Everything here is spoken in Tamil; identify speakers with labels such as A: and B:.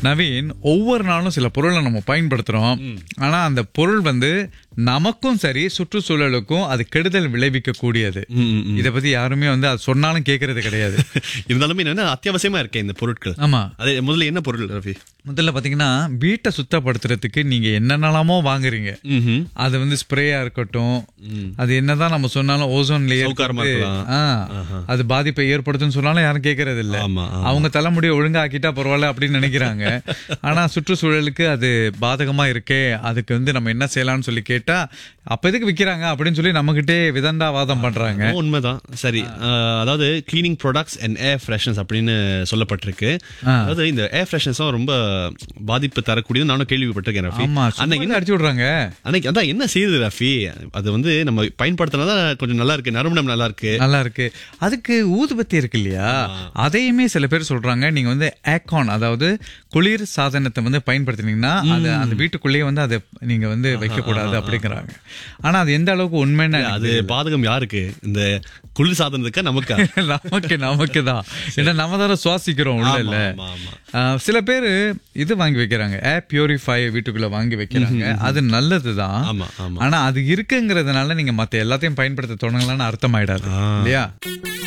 A: நவீன் ஒவ்வொரு நாளும் சில பொருளை நம்ம பயன்படுத்துறோம் ஆனா அந்த பொருள் வந்து நமக்கும் சரி சுற்றுச்சூழலுக்கும் அது கெடுதல் விளைவிக்க கூடியது
B: ம், ம், ம்.
A: இத பத்தி யாருமே வந்து அது சொன்னாலும் கேக்குறது கிடையாது
B: இருந்தாலுமே என்ன அத்தியாவசியமா இருக்கேன் இந்த பொருட்கள்
A: ஆமா
B: அதே முதல்ல என்ன பொருள் ரவி
A: முதல்ல பாத்தீங்கன்னா வீட்டை சுத்தப்படுத்துறதுக்கு நீங்க என்னென்னலாமோ வாங்குறீங்க
B: ம்ஹும்.
A: அது வந்து ஸ்ப்ரேயா இருக்கட்டும் அது என்னதான் நம்ம சொன்னாலும் ஓசோன்
B: சவுக்காரமா
A: லேயர்
B: இருக்கலாம்.
A: அது பாதிப்பை ஏற்படுத்தும்னு சொன்னாலும் யாரும் கேக்குறது இல்ல
B: ஆமா, ஆமா.
A: அவங்க தலைமுடியை ஒழுங்கா ஆக்கிட்டா பரவாயில்ல அப்படின்னு நினைக்கிறாங்க ஆனா சுற்றுச்சூழலுக்கு அது பாதகமா இருக்கே அதுக்கு வந்து நம்ம என்ன செய்யலாம்னு சொல்லி கேட்டா அப்ப எதுக்கு விக்கிறாங்க அப்படின்னு சொல்லி நம்மகிட்டே விதண்டாவாதம் பண்றாங்க
B: அதுவும் உண்மைதான் சரி அஹ், அதாவது cleaning products and air freshness அப்படின்னு சொல்லப்பட்டிருக்கு அதாவது இந்த ஏர் ஃப்ரெஷ்னஸ் ரொம்ப பாதிப்பு தரக்கூடியது நானும் கேள்விப்பட்டிருக்கேன் ரஃபி
A: ஆமா
B: அன்னைக்கு
A: சும்மா அடிச்சு விடுறாங்க
B: அன்னைக்கு அதான் என்ன செய்யுது ரஃபி அது வந்து நம்ம பயன்படுத்தினதான் கொஞ்சம் நல்லா இருக்கு நறுமணம் நல்லா இருக்கு
A: நல்லா இருக்கு அதுக்கு ஊதுபத்தி இருக்கு இல்லையா அதையுமே சில பேர் சொல்றாங்க நீங்க வந்து ஏக்கான் அதாவது குளிர் சாதனத்தை வந்து பயன்படுத்தினீங்கன்னா அது அந்த வீட்டுக்குள்ளேயே வந்து அதை நீங்க வந்து வைக்க கூடாது அப்படிங்கிறாங்க ஆனா அது எந்த அளவுக்கு உண்மைன்னு எனக்கு
B: அது பாதகம் யாருக்கு இந்த குளிர் சாதனத்துக்கா நமக்கா
A: நமக்கு நமக்கு தான் ஏன்னா நம்ம தானே சுவாசிக்கிறோம் உள்ள இல்ல
B: ஆமா, ஆமா.
A: ஆஹ், சில பேர் இது வாங்கி வைக்கிறாங்க ஏர் பியூரிஃபை வீட்டுக்குள்ள வாங்கி வைக்கிறாங்க அது நல்லதுதான்
B: ஆமா ஆமா
A: ஆனா அது இருக்குங்கிறதுனால நீங்க மத்த எல்லாத்தையும் பயன்படுத்த தொடங்கலாம்னு அர்த்தம் ஆயிடாது இல்லையா